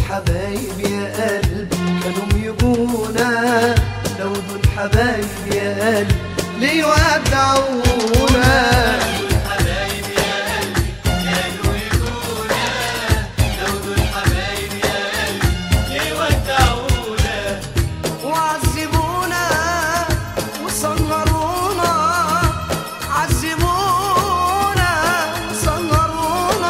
حبايب يا قلبي كانوا يجونا لو دول حبايب يا قلبي ليه ودعونا وعذبونا وصغرونا عذبونا وصغرونا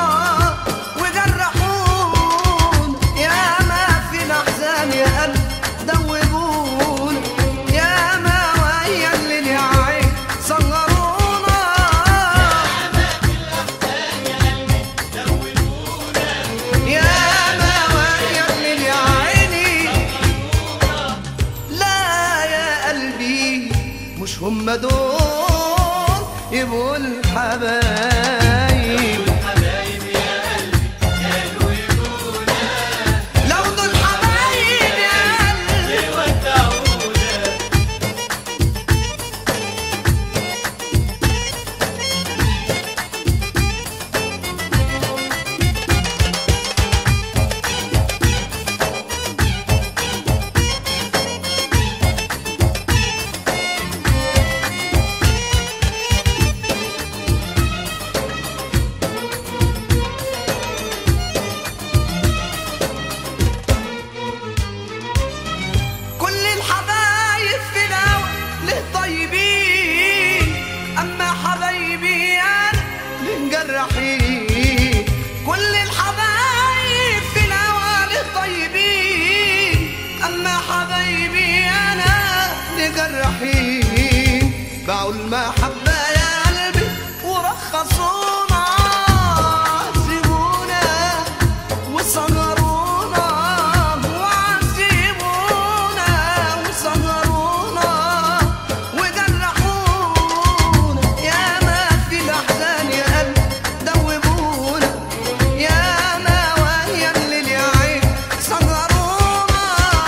وجرحونا يا ما في الأحزان يا قلب دوبونا يا ما ويا الليل يا عين صغرونا يا ما ويا الليل يا عيني لا يا قلبي مش هم دول يبقوا الحبايب لو دول حبايب يا قلبي كل الحبايب في الهوى له طيبين اما حبايبي انا له مجرحين كل الحبايب في الهوى له طيبين اما حبايبي انا له جرحين باعوا المحبه يا قلبي ورخصونا عذبونا وصغرونا وعذبونا وصغرونا وجرحونا يا ما في الأحزان يا قلب دوبونا يا ما وهي الليل يا عين صغرونا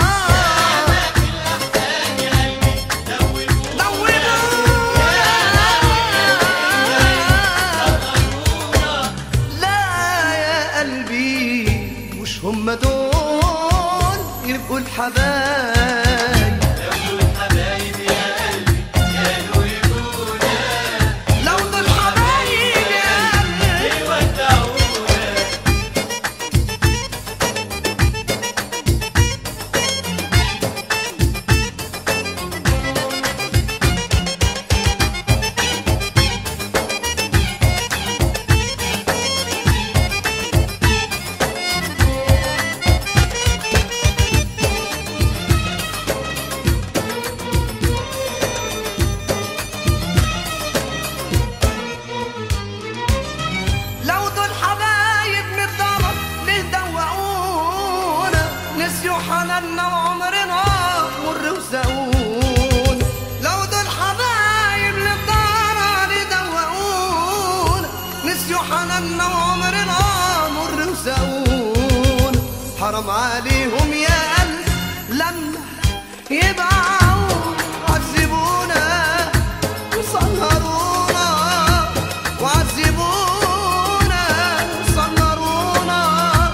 دوبونا لا يا قلبي مش هم دول يبقوا الحبايب لو دول حبايب يا قلبي لو دول حبايب نتضرب ليه دوقونا نسيوا حناننا وعمرنا مر وساقون لو دول حبايب نتضرب ليه دوقونا نسيوا حناننا وعمرنا مر وساقون حرام عليهم يا قلب لما يبقوا عذبونا وسهرونا وعذبونا وصغرونا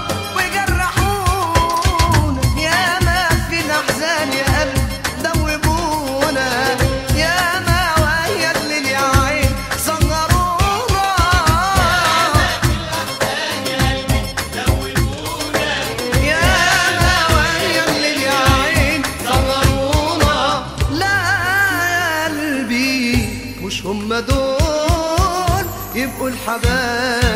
وجرحونا يا ما في الأحزان يا قلب دوبونا يا ما وهي الليل يا عين صغرونا يا ما وهي الليل يا عين صغرونا لا يا قلبي مش هم دول يبقوا الحبايب